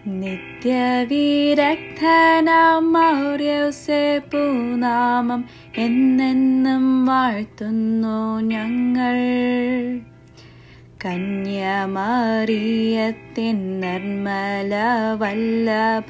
നിത്യവിരക്തനാം മൗര്യസെ പൂനാമം എന്നെന്നും വാഴ്ത്തുന്നു ഞങ്ങൾ കന്യമറിയത്തിൻ നിർമ്മല വല്ലഭ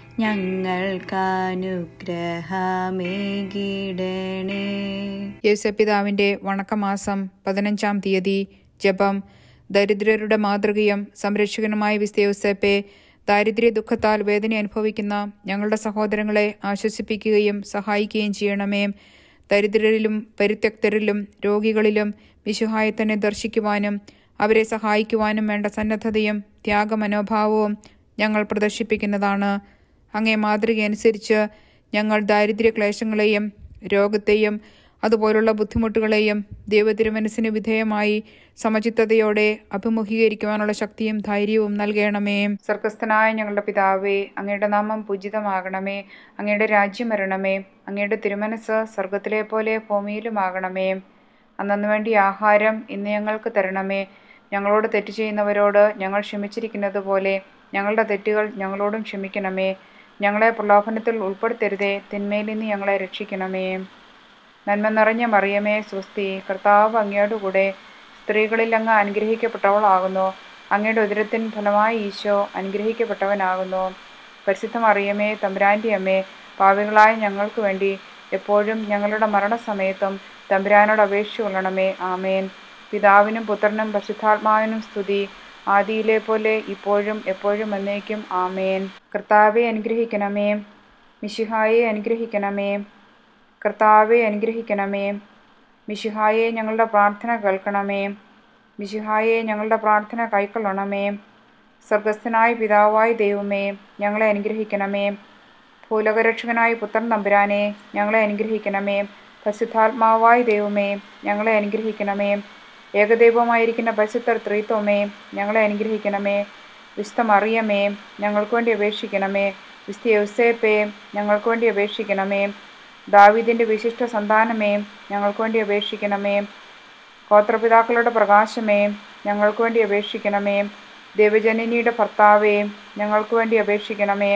ഞങ്ങൾക്കനുഗ്രഹമേകിടണേ യേശുപിതാവിന്റെ വണക്കമാസം പതിനഞ്ചാം തീയതി ജപം ദരിദ്രരുടെ മാതൃകയും സംരക്ഷകനുമായ വിസ്തയോസെപ്പെ ദാരിദ്ര്യ ദുഃഖത്താൽ വേദന അനുഭവിക്കുന്ന ഞങ്ങളുടെ സഹോദരങ്ങളെ ആശ്വസിപ്പിക്കുകയും സഹായിക്കുകയും ചെയ്യണമേ ദരിദ്രരിലും പരിത്യക്തരിലും രോഗികളിലും വിശുഹായി തന്നെ ദർശിക്കുവാനും അവരെ സഹായിക്കുവാനും വേണ്ട സന്നദ്ധതയും ത്യാഗമനോഭാവവും ഞങ്ങൾ പ്രദർശിപ്പിക്കുന്നതാണ് അങ്ങേ മാതൃകയനുസരിച്ച് ഞങ്ങൾ ദാരിദ്ര്യ ക്ലേശങ്ങളെയും രോഗത്തെയും അതുപോലുള്ള ബുദ്ധിമുട്ടുകളെയും ദൈവതിരുമനസ്സിന് വിധേയമായി സമചിത്തതയോടെ അഭിമുഖീകരിക്കുവാനുള്ള ശക്തിയും ധൈര്യവും നൽകണമേ സർക്കസ്ഥനായ ഞങ്ങളുടെ പിതാവേ അങ്ങയുടെ നാമം പൂജിതമാകണമേ അങ്ങയുടെ രാജ്യം വരണമേ അങ്ങയുടെ തിരുമനസ് സ്വർഗത്തിലെ പോലെ ഭൂമിയിലുമാകണമേ അന്നു വേണ്ടി ആഹാരം ഇന്ന് ഞങ്ങൾക്ക് തരണമേ ഞങ്ങളോട് തെറ്റ് ചെയ്യുന്നവരോട് ഞങ്ങൾ ക്ഷമിച്ചിരിക്കുന്നത് പോലെ ഞങ്ങളുടെ തെറ്റുകൾ ഞങ്ങളോടും ക്ഷമിക്കണമേ ഞങ്ങളെ പ്രലോഭനത്തിൽ ഉൾപ്പെടുത്തരുതേ തിന്മയിൽ നിന്ന് ഞങ്ങളെ രക്ഷിക്കണമേ നന്മ നിറഞ്ഞ മറിയമേ സ്വസ്തി കർത്താവ് അങ്ങയോടുകൂടെ സ്ത്രീകളിൽ അങ്ങ് അനുഗ്രഹിക്കപ്പെട്ടവളാകുന്നു അങ്ങയുടെ ഉദരത്തിൻ ഫലമായി ഈശോ അനുഗ്രഹിക്കപ്പെട്ടവനാകുന്നു പരിശുദ്ധ മറിയമേ തമ്പുരാൻ്റെ അമ്മേ പാവികളായ ഞങ്ങൾക്ക് വേണ്ടി എപ്പോഴും ഞങ്ങളുടെ മരണസമയത്തും തമ്പുരാനോട് അപേക്ഷ കൊള്ളണമേ ആമേൻ പിതാവിനും പുത്രനും പരിശുദ്ധാത്മാവിനും സ്തുതി ആദിയിലെ പോലെ ഇപ്പോഴും എപ്പോഴും എന്നേക്കും ആമേൻ കർത്താവെ അനുഗ്രഹിക്കണമേ മിശിഹായെ അനുഗ്രഹിക്കണമേ കർത്താവെ അനുഗ്രഹിക്കണമേ മിശിഹായെ ഞങ്ങളുടെ പ്രാർത്ഥന കേൾക്കണമേ മിശിഹായെ ഞങ്ങളുടെ പ്രാർത്ഥന കൈക്കൊള്ളണമേ സ്വർഗസ്ഥനായ പിതാവായ ദൈവമേ ഞങ്ങളെ അനുഗ്രഹിക്കണമേ ഭൂലോകരക്ഷകനായ പുത്രൻ തമ്പുരാനെ ഞങ്ങളെ അനുഗ്രഹിക്കണമേ പരിശുദ്ധാത്മാവായ ദൈവമേ ഞങ്ങളെ അനുഗ്രഹിക്കണമേ ഏകദൈവമായിരിക്കുന്ന പരിശുദ്ധ ത്രിത്വമേ ഞങ്ങളെ അനുഗ്രഹിക്കണമേ വിശുദ്ധ മറിയമേ ഞങ്ങൾക്ക് വേണ്ടി അപേക്ഷിക്കണമേ വിശുദ്ധ യൗസേപ്പേ ഞങ്ങൾക്ക് വേണ്ടി അപേക്ഷിക്കണമേ ദാവീദിൻ്റെ വിശിഷ്ട സന്താനമേ ഞങ്ങൾക്ക് വേണ്ടി അപേക്ഷിക്കണമേ ഗോത്രപിതാക്കളുടെ പ്രകാശമേ ഞങ്ങൾക്ക് വേണ്ടി അപേക്ഷിക്കണമേ ദേവജനനിയുടെ ഭർത്താവേ ഞങ്ങൾക്ക് വേണ്ടി അപേക്ഷിക്കണമേ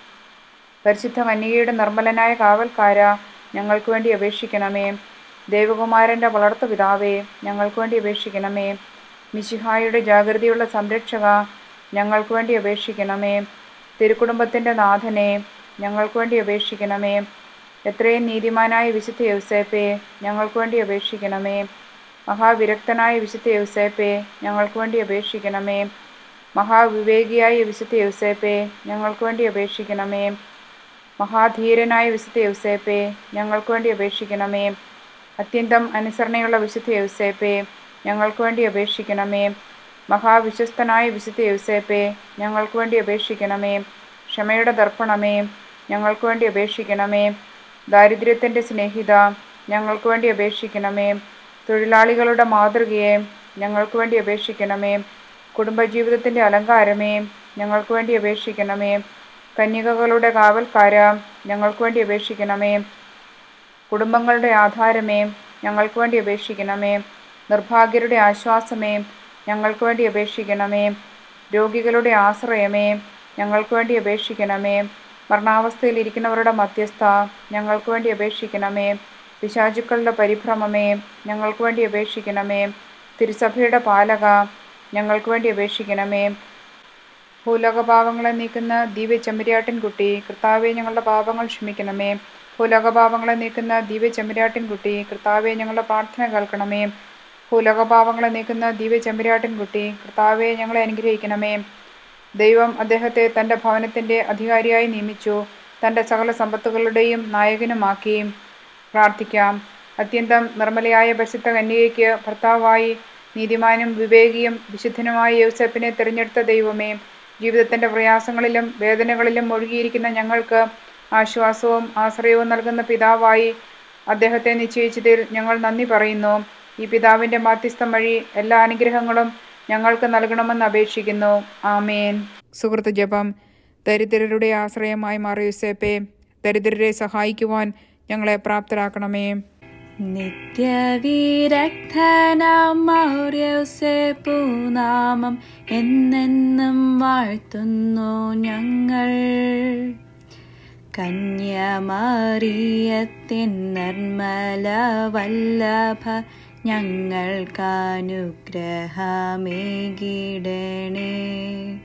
പരിശുദ്ധ കന്യകയുടെ നിർമ്മലനായ കാവൽക്കാര ഞങ്ങൾക്ക് വേണ്ടി അപേക്ഷിക്കണമേ ദേവകുമാരൻ്റെ വളർത്തു പിതാവേ ഞങ്ങൾക്ക് വേണ്ടി അപേക്ഷിക്കണമേ മിശിഹായുടെ ജാഗ്രതയുള്ള സംരക്ഷക ഞങ്ങൾക്ക് വേണ്ടി അപേക്ഷിക്കണമേ തിരുക്കുടുംബത്തിൻ്റെ നാഥനെ ഞങ്ങൾക്ക് വേണ്ടി അപേക്ഷിക്കണമേ എത്രയും നീതിമാനായ വിശുദ്ധ യൗസേപ്പെ ഞങ്ങൾക്ക് വേണ്ടി അപേക്ഷിക്കണമേ മഹാവിരക്തനായ വിശുദ്ധ യൗസേപ്പെ ഞങ്ങൾക്ക് വേണ്ടി അപേക്ഷിക്കണമേ മഹാവിവേകിയായ വിശുദ്ധ യൗസേപ്പെ ഞങ്ങൾക്ക് വേണ്ടി അപേക്ഷിക്കണമേ മഹാധീരനായ വിശുദ്ധ യൗസേപ്പെ ഞങ്ങൾക്ക് വേണ്ടി അപേക്ഷിക്കണമേ അത്യന്തം അനുസരണയുള്ള വിശുദ്ധ യൗസേപ്പെ ഞങ്ങൾക്ക് വേണ്ടി അപേക്ഷിക്കണമേ മഹാവിശ്വസ്തനായ വിശുദ്ധ യൗസേപ്പെ ഞങ്ങൾക്ക് വേണ്ടി അപേക്ഷിക്കണമേ ക്ഷമയുടെ ദർപ്പണമേ ഞങ്ങൾക്ക് വേണ്ടി അപേക്ഷിക്കണമേ ദാരിദ്ര്യത്തിൻ്റെ സ്നേഹിത ഞങ്ങൾക്ക് വേണ്ടി അപേക്ഷിക്കണമേ തൊഴിലാളികളുടെ മാതൃകയെ ഞങ്ങൾക്ക് വേണ്ടി അപേക്ഷിക്കണമേ കുടുംബജീവിതത്തിൻ്റെ അലങ്കാരമേ ഞങ്ങൾക്ക് വേണ്ടി അപേക്ഷിക്കണമേ കന്യകകളുടെ കാവൽക്കാര ഞങ്ങൾക്ക് വേണ്ടി അപേക്ഷിക്കണമേ കുടുംബങ്ങളുടെ ആധാരമേ ഞങ്ങൾക്ക് വേണ്ടി അപേക്ഷിക്കണമേ നിർഭാഗ്യരുടെ ആശ്വാസമേ ഞങ്ങൾക്ക് വേണ്ടി അപേക്ഷിക്കണമേ രോഗികളുടെ ആശ്രയമേ ഞങ്ങൾക്ക് വേണ്ടി അപേക്ഷിക്കണമേ മരണാവസ്ഥയിലിരിക്കുന്നവരുടെ മധ്യസ്ഥ ഞങ്ങൾക്ക് വേണ്ടി അപേക്ഷിക്കണമേ പിശാചുക്കളുടെ പരിഭ്രമമേ ഞങ്ങൾക്ക് വേണ്ടി അപേക്ഷിക്കണമേ തിരുസഭയുടെ പാലക ഞങ്ങൾക്ക് വേണ്ടി അപേക്ഷിക്കണമേ ഭൂലോകപാപങ്ങളെ നീക്കുന്ന ദിവ്യ ചെമ്മരിയാട്ടിൻകുട്ടി കർത്താവെ ഞങ്ങളുടെ പാപങ്ങൾ ക്ഷമിക്കണമേ ഭൂലോകപാപങ്ങളെ നീക്കുന്ന ദിവ്യ ചെമ്മരിയാട്ടിൻകുട്ടി കർത്താവെ ഞങ്ങളുടെ പ്രാർത്ഥന കേൾക്കണമേ ഭൂലോകപാപങ്ങളെ നീക്കുന്ന ദിവ്യ ചെമ്മരിയാട്ടിൻകുട്ടി കർത്താവെ ഞങ്ങളെ അനുഗ്രഹിക്കണമേ ദൈവം അദ്ദേഹത്തെ തൻ്റെ ഭവനത്തിൻ്റെ അധികാരിയായി നിയമിച്ചു തൻ്റെ സകല സമ്പത്തുകളുടെയും നായകനുമാക്കി പ്രാർത്ഥിക്കാം അത്യന്തം നിർമ്മലയായ പരിശുദ്ധ കന്യകയ്ക്ക് ഭർത്താവായി നീതിമാനും വിവേകിയും വിശുദ്ധനുമായ യോസെപ്പിനെ തിരഞ്ഞെടുത്ത ദൈവമേ ജീവിതത്തിൻ്റെ പ്രയാസങ്ങളിലും വേദനകളിലും ഒഴുകിയിരിക്കുന്ന ഞങ്ങൾക്ക് ആശ്വാസവും ആശ്രയവും നൽകുന്ന പിതാവായി അദ്ദേഹത്തെ നിശ്ചയിച്ചതിൽ ഞങ്ങൾ നന്ദി പറയുന്നു ഈ പിതാവിൻ്റെ മാധ്യസ്ഥം വഴി എല്ലാ അനുഗ്രഹങ്ങളും ഞങ്ങൾക്ക് നൽകണമെന്ന് അപേക്ഷിക്കുന്നു ആമേൻ സുഹൃത്ത് ജപം ദരിദ്രരുടെ ആശ്രയമായി മാറിയ യുസേപ്പെ ദരിദ്രരെ സഹായിക്കുവാൻ ഞങ്ങളെ പ്രാപ്തരാക്കണമേ നിത്യവിരക്തനാം മൗര്യസെ പൂനാമം എന്നെന്നും വാഴ്ത്തുന്നു ഞങ്ങൾ കന്യമറിയത്തിൻ നിർമ്മല വല്ലഭ ഞങ്ങൾക്കനുഗ്രഹമേകിടണേ